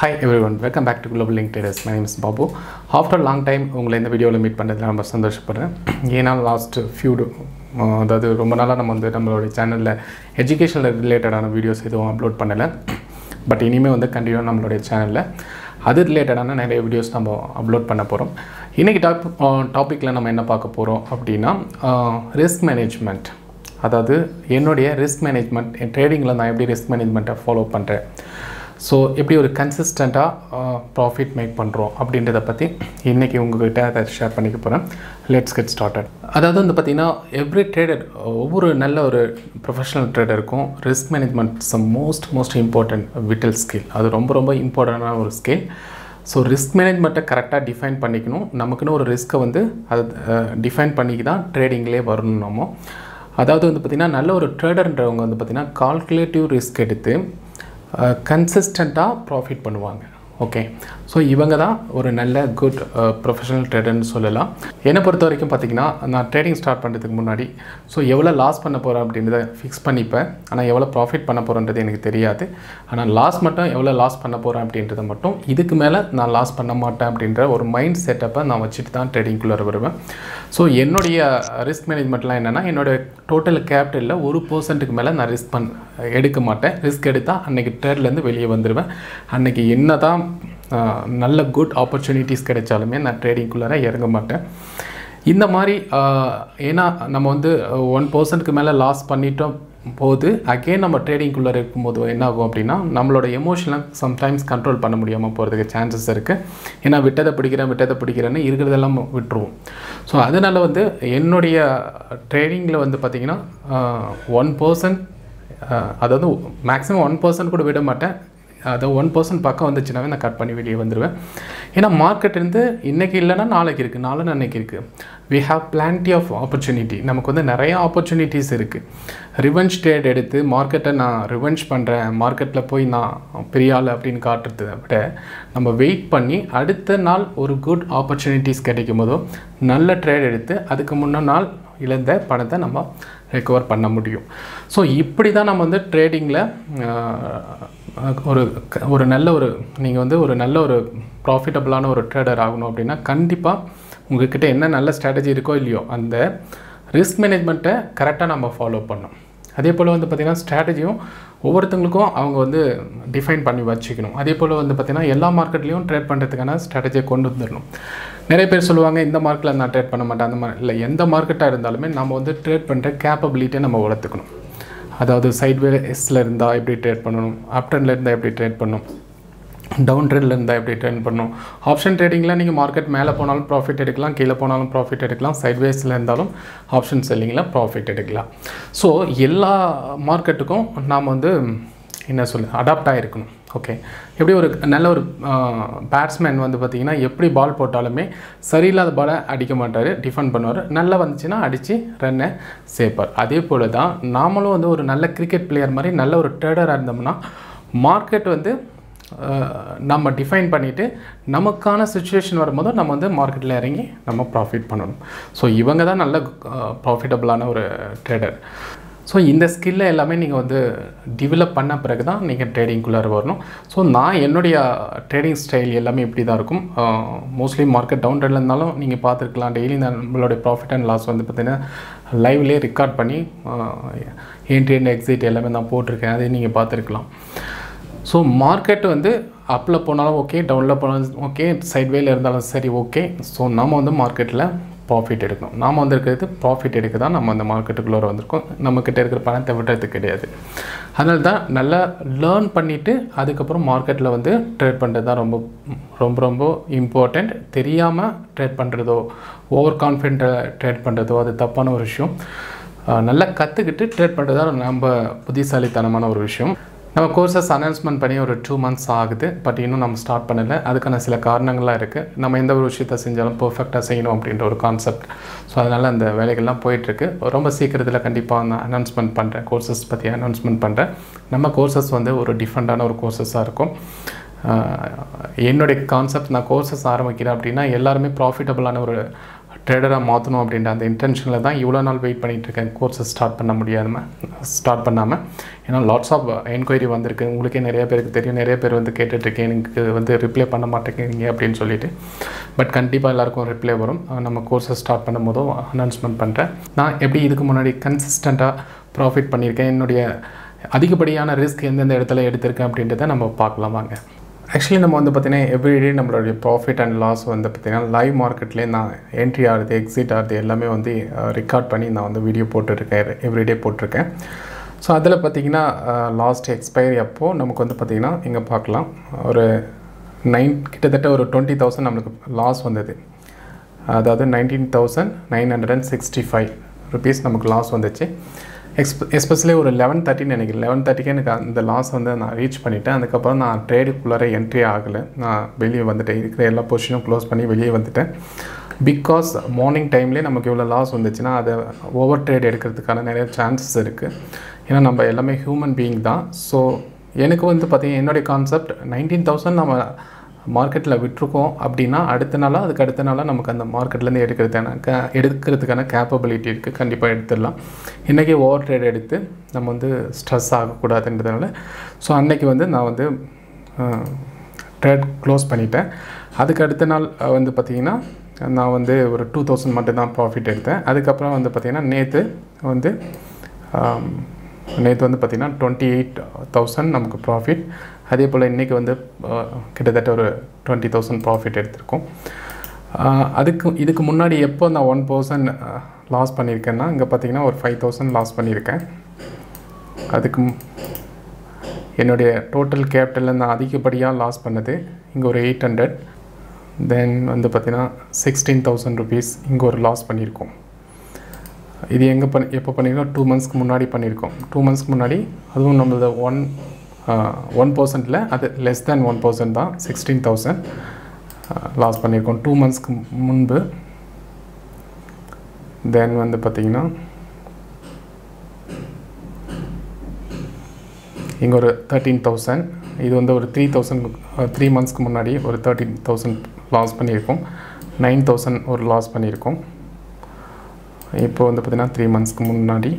hi everyone welcome back to global link traders my name is Babu after long time உங்களை இந்த வீடியோவில் meet பண்ணுறதுல ரொம்ப சந்தோஷப்படுறேன் ஏன்னா லாஸ்ட் ஃபியூ அதாவது ரொம்ப நாளாக நம்ம வந்து நம்மளுடைய சேனலில் எஜுகேஷனில் ரிலேட்டடான வீடியோஸ் எதுவும் அப்லோட் பண்ணலை பட் இனிமேல் வந்து கண்டினியூ நம்மளுடைய சேனலில் அது ரிலேட்டடான நிறைய வீடியோஸ் நம்ம அப்லோட் பண்ண போகிறோம் இன்றைக்கி டாப் டாப்பிக்கில் நம்ம என்ன பார்க்க போகிறோம் அப்படின்னா ரிஸ்க் மேனேஜ்மெண்ட் அதாவது என்னுடைய ரிஸ்க் மேனேஜ்மெண்ட் என் ட்ரேடிங்கில் நான் எப்படி ரிஸ்க் மேனேஜ்மெண்ட்டை ஃபாலோ பண்ணுறேன் ஸோ எப்படி ஒரு கன்சிஸ்டண்ட்டாக ப்ராஃபிட் மேக் பண்ணுறோம் அப்படின்றத பற்றி இன்றைக்கி உங்கள்கிட்ட அதை ஷேர் பண்ணிக்க போகிறேன் லெட்ஸ் கெட் ஸ்டார்டட் அதாவது வந்து பார்த்திங்கன்னா எவ்ரி ட்ரேடர் ஒவ்வொரு நல்ல ஒரு ப்ரொஃபஷனல் ட்ரேடருக்கும் risk management is most most important vital skill அது ரொம்ப ரொம்ப இம்பார்ட்டண்டான ஒரு ஸ்கில் ஸோ ரிஸ்க் மேனேஜ்மெண்ட்டை கரெக்டாக டிஃபைன் பண்ணிக்கணும் நமக்குன்னு ஒரு ரிஸ்க்கை வந்து அதை டிஃபைன் பண்ணிக்கு தான் ட்ரேடிங்லேயே வரணும் நம்ம அதாவது வந்து பார்த்திங்கன்னா நல்ல ஒரு ட்ரேடர்ன்றவங்க வந்து பார்த்திங்கன்னா கால்குலேட்டிவ் ரிஸ்க் எடுத்து கன்சிஸ்டண்ட்டாக ப்ராஃபிட் பண்ணுவாங்க ஓகே ஸோ இவங்க தான் ஒரு நல்ல குட் ப்ரொஃபஷனல் ட்ரேடர்னு சொல்லலாம் என்னை பொறுத்த வரைக்கும் பார்த்திங்கன்னா நான் ட்ரேடிங் ஸ்டார்ட் பண்ணுறதுக்கு முன்னாடி ஸோ எவ்வளோ லாஸ் பண்ண போகிறேன் அப்படின்றத ஃபிக்ஸ் பண்ணிப்பேன் ஆனால் எவ்வளோ ப்ராஃபிட் பண்ண போகிறேன்றது எனக்கு தெரியாது ஆனால் லாஸ் மட்டும் எவ்வளோ லாஸ் பண்ண போகிறேன் அப்படின்றத மட்டும் இதுக்கு மேலே நான் லாஸ் பண்ண மாட்டேன் அப்படின்ற ஒரு மைண்ட் செட்டப்பை நான் வச்சுட்டு தான் ட்ரேடிங்குள்ளே வருவேன் ஸோ என்னுடைய ரிஸ்க் மேனேஜ்மெண்ட்லாம் என்னென்னா என்னோடய டோட்டல் கேபிட்டலில் ஒரு பர்சன்ட்டுக்கு மேலே நான் ரிஸ்க் பண் எடுக்க மாட்டேன் ரிஸ்க் எடுத்தால் அன்றைக்கி ட்ரேட்லேருந்து வெளியே வந்துடுவேன் அன்றைக்கி என்ன தான் நல்ல குட் ஆப்பர்ச்சுனிட்டிஸ் கிடைச்சாலுமே நான் ட்ரேடிங்குள்ளார இறங்க மாட்டேன் இந்த மாதிரி ஏன்னா நம்ம வந்து ஒன் பர்சன்ட்க்கு மேலே லாஸ் பண்ணிட்டோம் போது அகெயின் நம்ம ட்ரேடிங்குள்ளே இருக்கும்போது என்ன ஆகும் அப்படின்னா நம்மளோட எமோஷனெலாம் சம்டைம்ஸ் கண்ட்ரோல் பண்ண முடியாமல் போகிறதுக்கு சான்சஸ் இருக்குது ஏன்னா விட்டதை பிடிக்கிறேன் விட்டதை பிடிக்கிறேன்னு இருக்கிறதெல்லாம் விட்டுருவோம் ஸோ அதனால் வந்து என்னுடைய ட்ரேடிங்கில் வந்து பார்த்திங்கன்னா ஒன் பர்சன்ட் அதாவது மேக்ஸிமம் ஒன் பர்சன்ட் கூட விட மாட்டேன் அதை ஒன் பர்சன்ட் பக்கம் வந்துச்சுனாவே நான் கட் பண்ணி வெளியே வந்துடுவேன் ஏன்னா மார்க்கெட் இருந்து இன்றைக்கி இல்லைன்னா நாளைக்கு இருக்குது நாளை அன்னைக்கு இருக்குது we have plenty of opportunity நமக்கு வந்து நிறைய ஆப்பர்ச்சுனிட்டிஸ் இருக்குது ரிவெஞ்ச் ட்ரேட் எடுத்து மார்க்கெட்டை நான் ரிவெஞ்ச் பண்ணுறேன் மார்க்கெட்டில் போய் நான் பெரிய ஆள் அப்படின்னு காட்டுறதை விட நம்ம வெயிட் பண்ணி அடுத்த நாள் ஒரு குட் ஆப்பர்ச்சுனிட்டிஸ் கிடைக்கும் போதோ நல்ல ட்ரேட் எடுத்து அதுக்கு முன்ன நாள் இழந்த பணத்தை நம்ம ரெக்கவர் பண்ண முடியும் ஸோ இப்படி தான் நம்ம வந்து ட்ரேடிங்கில் ஒரு ஒரு நல்ல ஒரு நீங்கள் வந்து ஒரு நல்ல ஒரு ப்ராஃபிட்டபுளான ஒரு ட்ரேடர் ஆகணும் அப்படின்னா கண்டிப்பாக உங்கள்கிட்ட என்ன நல்ல ஸ்ட்ராட்டஜி இருக்கோ இல்லையோ அந்த ரிஸ்க் மேனேஜ்மெண்ட்டை கரெக்டாக நம்ம ஃபாலோ பண்ணணும் அதே போல் வந்து பார்த்திங்கன்னா ஸ்ட்ராட்டஜியும் ஒவ்வொருத்தங்களுக்கும் அவங்க வந்து டிஃபைன் பண்ணி வச்சுக்கணும் அதே போல் வந்து பார்த்திங்கன்னா எல்லா மார்க்கெட்லேயும் ட்ரேட் பண்ணுறதுக்கான ஸ்ட்ராட்டஜியை கொண்டு வந்துடணும் நிறைய பேர் சொல்லுவாங்க இந்த மார்க்கெட்டில் நான் ட்ரேட் பண்ண மாட்டேன் அந்த மாதிரி இல்லை எந்த மார்க்கெட்டாக இருந்தாலுமே நம்ம வந்து ட்ரேட் பண்ணுற கேப்பபிலிட்டியை நம்ம வளர்த்துக்கணும் அதாவது சைட்வேஸில் இருந்தால் எப்படி ட்ரேட் பண்ணணும் அப் ட்ரெண்டில் இருந்தால் எப்படி ட்ரேட் பண்ணணும் டவுன் ட்ரெண்டில் இருந்தால் எப்படி ட்ரேட் பண்ணணும் ஆப்ஷன் ட்ரேடிங்கில் நீங்கள் மார்க்கெட் மேலே போனாலும் ப்ராஃபிட் எடுக்கலாம் கீழே போனாலும் ப்ராஃபிட் எடுக்கலாம் சைட்வேஸில் இருந்தாலும் ஆப்ஷன் செல்லிங்கில் ப்ராஃபிட் எடுக்கலாம் ஸோ எல்லா மார்க்கெட்டுக்கும் நாம் வந்து என்ன சொல்லு அடாப்ட் ஆகிருக்கணும் ஓகே எப்படி ஒரு நல்ல ஒரு பேட்ஸ்மேன் வந்து பார்த்திங்கன்னா எப்படி பால் போட்டாலுமே சரியில்லாத பாலை அடிக்க மாட்டார் டிஃபெண்ட் பண்ணுவார் நல்லா வந்துச்சுன்னா அடித்து ரன்னை சேர்ப்பார் அதே போல் தான் நாமளும் வந்து ஒரு நல்ல கிரிக்கெட் பிளேயர் மாதிரி நல்ல ஒரு ட்ரேடராக இருந்தோம்னா மார்க்கெட் வந்து நம்ம டிஃபைன் பண்ணிவிட்டு நமக்கான சுச்சுவேஷன் வரும்போது நம்ம வந்து மார்க்கெட்டில் இறங்கி நம்ம ப்ராஃபிட் பண்ணணும் ஸோ இவங்க தான் நல்ல ப்ராஃபிட்டபுளான ஒரு ட்ரேடர் ஸோ இந்த ஸ்கில்லை எல்லாமே நீங்கள் வந்து டெவலப் பண்ண பிறகு தான் நீங்கள் ட்ரேடிங்குள்ளார வரணும் ஸோ நான் என்னுடைய ட்ரேடிங் ஸ்டைல் எல்லாமே இப்படி தான் இருக்கும் மோஸ்ட்லி மார்க்கெட் டவுன் ட்ரெண்டில் இருந்தாலும் நீங்கள் பார்த்துருக்கலாம் டெய்லி நம்மளுடைய ப்ராஃபிட் அண்ட் லாஸ் வந்து பார்த்திங்கன்னா லைவ்லேயே ரெக்கார்ட் பண்ணி என்ட்ரி அண்ட் எக்ஸிட் எல்லாமே நான் போட்டிருக்கேன் அதையும் நீங்கள் பார்த்துருக்கலாம் ஸோ மார்க்கெட் வந்து அப்பில் போனாலும் ஓகே டவுனில் போனாலும் ஓகே சைட்வேல இருந்தாலும் சரி ஓகே ஸோ நம்ம வந்து மார்க்கெட்டில் ப்ராஃபிட் எடுக்கணும் நாம் வந்திருக்கிறது ப்ராஃபிட் எடுக்க தான் நம்ம அந்த மார்க்கெட்டுக்குள்ளே வந்திருக்கோம் நம்மக்கிட்ட இருக்கிற பணத்தை விடுறது கிடையாது அதனால தான் நல்லா லேர்ன் பண்ணிவிட்டு அதுக்கப்புறம் மார்க்கெட்டில் வந்து ட்ரேட் பண்ணுறது தான் ரொம்ப ரொம்ப ரொம்ப இம்பார்ட்டண்ட் தெரியாமல் ட்ரேட் பண்ணுறதோ ஓவர் கான்ஃபிடென்ட்டாக ட்ரேட் பண்ணுறதோ அது தப்பான ஒரு விஷயம் நல்லா கற்றுக்கிட்டு ட்ரேட் பண்ணுறது தான் நம்ம புத்திசாலித்தனமான ஒரு விஷயம் நம்ம கோர்சஸ் அனௌன்ஸ்மெண்ட் பண்ணி ஒரு டூ மந்த்ஸ் ஆகுது பட் இன்னும் நம்ம ஸ்டார்ட் பண்ணலை அதுக்கான சில காரணங்கள்லாம் இருக்குது நம்ம எந்த ஒரு விஷயத்த செஞ்சாலும் பர்ஃபெக்டாக செய்யணும் அப்படின்ற ஒரு கான்செப்ட் ஸோ அதனால் அந்த வேலைகள்லாம் போயிட்டுருக்கு ரொம்ப சீக்கிரத்தில் கண்டிப்பாக நான் அனௌன்ஸ்மெண்ட் பண்ணுறேன் கோர்சஸ் பற்றி அனௌன்ஸ்மெண்ட் பண்ணுறேன் நம்ம கோர்சஸ் வந்து ஒரு டிஃப்ரெண்ட்டான ஒரு கோர்சஸாக இருக்கும் என்னுடைய கான்செப்ட் நான் கோர்சஸ் ஆரம்பிக்கிறேன் அப்படின்னா எல்லாருமே ப்ராஃபிட்டபுளான ஒரு ட்ரேடராக மாற்றணும் அப்படின்ற அந்த இன்டென்ஷனில் தான் இவ்வளோ நாள் வெயிட் பண்ணிகிட்டு இருக்கேன் கோர்ஸை ஸ்டார்ட் பண்ண முடியாமல் ஸ்டார்ட் பண்ணாமல் ஏன்னா லாட்ஸ் ஆஃப் என்கொயரி வந்திருக்கு உங்களுக்கே நிறைய பேருக்கு தெரியும் நிறைய பேர் வந்து கேட்டுட்ருக்கேன் எனக்கு வந்து ரிப்ளை பண்ண மாட்டேங்கிறீங்க அப்படின்னு சொல்லிட்டு பட் கண்டிப்பாக எல்லாருக்கும் ரிப்ளை வரும் நம்ம கோர்ஸை ஸ்டார்ட் பண்ணும் போதும் அனௌன்ஸ்மெண்ட் பண்ணுறேன் நான் எப்படி இதுக்கு முன்னாடி கன்சிஸ்டண்ட்டாக ப்ராஃபிட் பண்ணியிருக்கேன் என்னுடைய அதிகப்படியான ரிஸ்க் எந்தெந்த இடத்துல எடுத்திருக்கேன் அப்படின்றத நம்ம பார்க்கலாம் வாங்க ஆக்சுவலி நம்ம வந்து பார்த்திங்கன்னா எவ்ரிடே நம்மளுடைய ப்ராஃபிட் அண்ட் லாஸ் வந்து பார்த்திங்கன்னா லைவ் மார்க்கெட்லேயே நான் என்ட்ரி ஆகுது எக்ஸிட் ஆகுது எல்லாமே வந்து ரெக்கார்ட் பண்ணி நான் வந்து வீடியோ போட்டுருக்கேன் எவ்ரிடே போட்டிருக்கேன் ஸோ அதில் பார்த்திங்கன்னா லாஸ்ட் எக்ஸ்பைரி அப்போது நமக்கு வந்து பார்த்திங்கன்னா இங்கே பார்க்கலாம் ஒரு நைன் கிட்டத்தட்ட ஒரு டுவெண்ட்டி தௌசண்ட் நம்மளுக்கு லாஸ் வந்தது அதாவது nineteen thousand nine hundred and sixty five rupees நமக்கு லாஸ் வந்துச்சு எக்ஸ்ப எஸ்பெஷலி ஒரு லெவன் தேர்ட்டின்னு நினைக்கிறேன் லெவன் தேர்ட்டிக்கு எனக்கு அந்த லாஸ் வந்து நான் ரீச் பண்ணிவிட்டேன் அதுக்கப்புறம் நான் ட்ரேடுக்குள்ளார என்ட்ரி ஆகலை நான் வெளியே வந்துட்டேன் இருக்கிற எல்லா பொசிஷனும் க்ளோஸ் பண்ணி வெளியே வந்துட்டேன் பிகாஸ் மார்னிங் டைம்லேயே நமக்கு இவ்வளோ லாஸ் வந்துச்சுன்னா அதை ஓவர் ட்ரேட் எடுக்கிறதுக்கான நிறைய சான்சஸ் இருக்குது ஏன்னா நம்ம எல்லாமே ஹியூமன் பீயிங் தான் ஸோ எனக்கு வந்து பார்த்திங்கன்னா என்னுடைய கான்செப்ட் நைன்டீன் தௌசண்ட் நம்ம மார்க்கெட்டில் விட்டுருக்கோம் அப்படின்னா அடுத்த நாளாக அதுக்கு அடுத்த நாளாக நமக்கு அந்த மார்க்கெட்லேருந்து எடுக்கிறதுக்கான க எடுக்கிறதுக்கான கேப்பபிலிட்டி இருக்குது கண்டிப்பாக எடுத்துடலாம் இன்றைக்கி ஓவர் ட்ரேட் எடுத்து நம்ம வந்து ஸ்ட்ரெஸ் ஆகக்கூடாதுன்றதுனால ஸோ அன்னைக்கு வந்து நான் வந்து ட்ரேட் க்ளோஸ் பண்ணிட்டேன் அதுக்கு அடுத்த நாள் வந்து பார்த்திங்கன்னா நான் வந்து ஒரு டூ தௌசண்ட் மட்டும் தான் ப்ராஃபிட் எடுத்தேன் அதுக்கப்புறம் வந்து பார்த்திங்கன்னா நேற்று வந்து நேற்று வந்து பார்த்திங்கன்னா டுவெண்ட்டி எயிட் தௌசண்ட் நமக்கு ப்ராஃபிட் அதே போல் இன்றைக்கி வந்து கிட்டத்தட்ட ஒரு டுவெண்ட்டி தௌசண்ட் ப்ராஃபிட் எடுத்திருக்கோம் அதுக்கு இதுக்கு முன்னாடி எப்போ நான் ஒன் பர்சன்ட் லாஸ் பண்ணியிருக்கேன்னா இங்கே பார்த்தீங்கன்னா ஒரு ஃபைவ் தௌசண்ட் லாஸ் பண்ணியிருக்கேன் அதுக்கு என்னுடைய டோட்டல் கேபிட்டலில் நான் அதிகப்படியாக லாஸ் பண்ணது இங்கே ஒரு எயிட் ஹண்ட்ரட் தென் வந்து பார்த்திங்கன்னா சிக்ஸ்டீன் தௌசண்ட் ருபீஸ் இங்கே ஒரு லாஸ் பண்ணியிருக்கோம் இது எங்கே பண்ணி எப்போ பண்ணியிருக்கோம் டூ மந்த்ஸ்க்கு முன்னாடி பண்ணியிருக்கோம் டூ மந்த்ஸ்க்கு முன்னாடி அதுவும் நம்மளது ஒன் ஒன் பர்சன்ட்டில் அது லெஸ் தேன் ஒன் பர்சன்ட் தான் சிக்ஸ்டீன் தௌசண்ட் லாஸ் பண்ணியிருக்கோம் டூ மந்த்ஸ்க்கு முன்பு தென் வந்து பார்த்திங்கன்னா இங்கே ஒரு தேர்ட்டீன் தௌசண்ட் இது வந்து ஒரு த்ரீ தௌசண்ட் த்ரீ மந்த்ஸ்க்கு முன்னாடி ஒரு தேர்ட்டீன் தௌசண்ட் லாஸ் பண்ணியிருக்கோம் நைன் தௌசண்ட் ஒரு லாஸ் பண்ணியிருக்கோம் இப்போ வந்து பார்த்திங்கன்னா த்ரீ மந்த்ஸ்க்கு முன்னாடி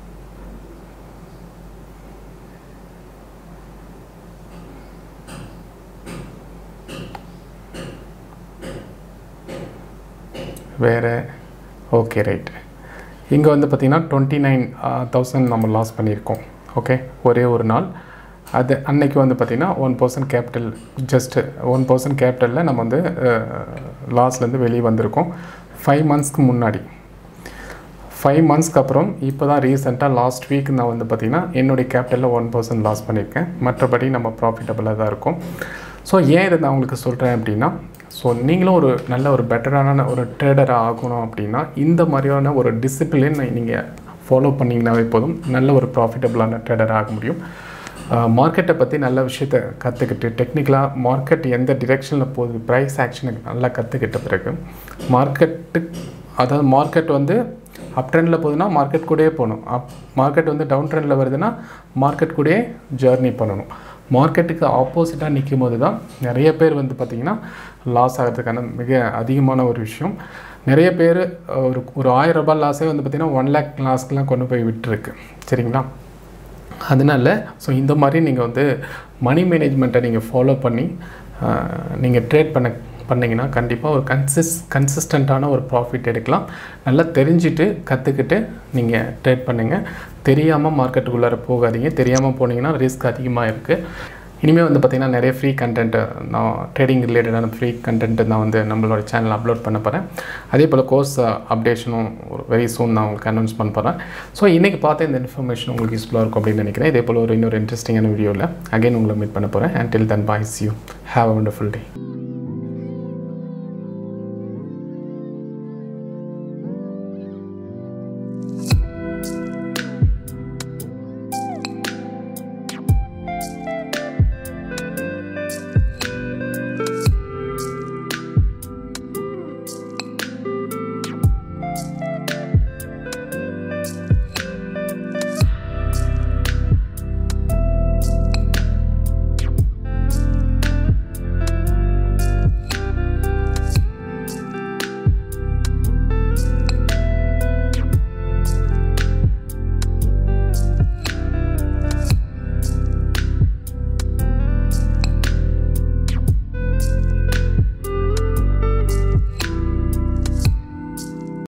வேறு ஓகே ரைட் இங்கே வந்து பார்த்திங்கன்னா டுவெண்ட்டி நைன் தௌசண்ட் நம்ம லாஸ் பண்ணியிருக்கோம் ஓகே ஒரே ஒரு நாள் அது அன்னைக்கு வந்து பார்த்திங்கன்னா one percent capital just one percent கேபிட்டலில் நம்ம வந்து லாஸ்லேருந்து வெளியே வந்திருக்கோம் ஃபைவ் மந்த்ஸ்க்கு முன்னாடி ஃபைவ் மந்த்ஸ்க்கு அப்புறம் இப்போ தான் ரீசெண்டாக லாஸ்ட் வீக் நான் வந்து பார்த்திங்கன்னா என்னுடைய கேபிட்டலில் ஒன் பர்சன்ட் லாஸ் பண்ணியிருக்கேன் மற்றபடி நம்ம ப்ராஃபிட்டபுளாக தான் இருக்கும் ஸோ ஏன் இதை நான் உங்களுக்கு சொல்கிறேன் அப்படின்னா ஸோ நீங்களும் ஒரு நல்ல ஒரு பெட்டரான ஒரு ட்ரேடராக ஆகணும் அப்படின்னா இந்த மாதிரியான ஒரு டிசிப்ளின் நீங்கள் ஃபாலோ பண்ணிங்கனாவே போதும் நல்ல ஒரு ப்ராஃபிட்டபுளான ட்ரேடராக ஆக முடியும் மார்க்கெட்டை பற்றி நல்ல விஷயத்த கற்றுக்கிட்டு டெக்னிக்கலாக மார்க்கெட் எந்த டிரெக்ஷனில் போகுது ப்ரைஸ் ஆக்ஷனுக்கு நல்லா கற்றுக்கிட்ட பிறகு மார்க்கெட்டு அதாவது மார்க்கெட் வந்து அப் ட்ரெண்டில் போகுதுன்னா மார்க்கெட் கூடயே போகணும் அப் மார்க்கெட் வந்து டவுன் ட்ரெண்டில் வருதுன்னா மார்க்கெட் கூடயே ஜேர்னி பண்ணணும் மார்க்கெட்டுக்கு ஆப்போசிட்டாக நிற்கும் போது தான் நிறைய பேர் வந்து பார்த்திங்கன்னா லாஸ் ஆகிறதுக்கான மிக அதிகமான ஒரு விஷயம் நிறைய பேர் ஒரு ஒரு ஆயிரம் ரூபாய் லாஸே வந்து பார்த்திங்கன்னா ஒன் லேக் லாஸ்க்கெலாம் கொண்டு போய் விட்டுருக்கு சரிங்களா அதனால் ஸோ இந்த மாதிரி நீங்கள் வந்து மணி மேனேஜ்மெண்ட்டை நீங்கள் ஃபாலோ பண்ணி நீங்கள் ட்ரேட் பண்ண பண்ணிங்கன்னா கண்டிப்பாக ஒரு கன்சிஸ் கன்சிஸ்டண்ட்டான ஒரு ப்ராஃபிட் எடுக்கலாம் நல்லா தெரிஞ்சுட்டு கற்றுக்கிட்டு நீங்கள் ட்ரேட் பண்ணுங்கள் தெரியாமல் மார்க்கெட்டுக்குள்ளார போகாதீங்க தெரியாமல் போனீங்கன்னா ரிஸ்க் அதிகமாக இருக்குது இனிமேல் வந்து பார்த்திங்கன்னா நிறைய ஃப்ரீ கண்டென்ட்டு நான் ட்ரேடிங் ரிலேட்டடான ஃப்ரீ கண்டென்ட்டு நான் வந்து நம்மளோட சேனல் அப்லோட் பண்ண போகிறேன் அதே போல் கோர்ஸ் அப்டேஷனும் ஒரு வெரி சூன் நான் உங்களுக்கு அனௌன்ஸ் பண்ண போகிறேன் ஸோ இன்றைக்கி பார்த்த இந்த இன்ஃபர்மேஷன் உங்களுக்கு யூஸ்ஃபுல்லாக இருக்கும் அப்படின்னு நினைக்கிறேன் இதே போல் ஒரு இன்னொரு இன்ட்ரெஸ்டிங்கான வீடியோவில் அகைன் உங்களை மீட் பண்ண போகிறேன் and till then boys you have a wonderful day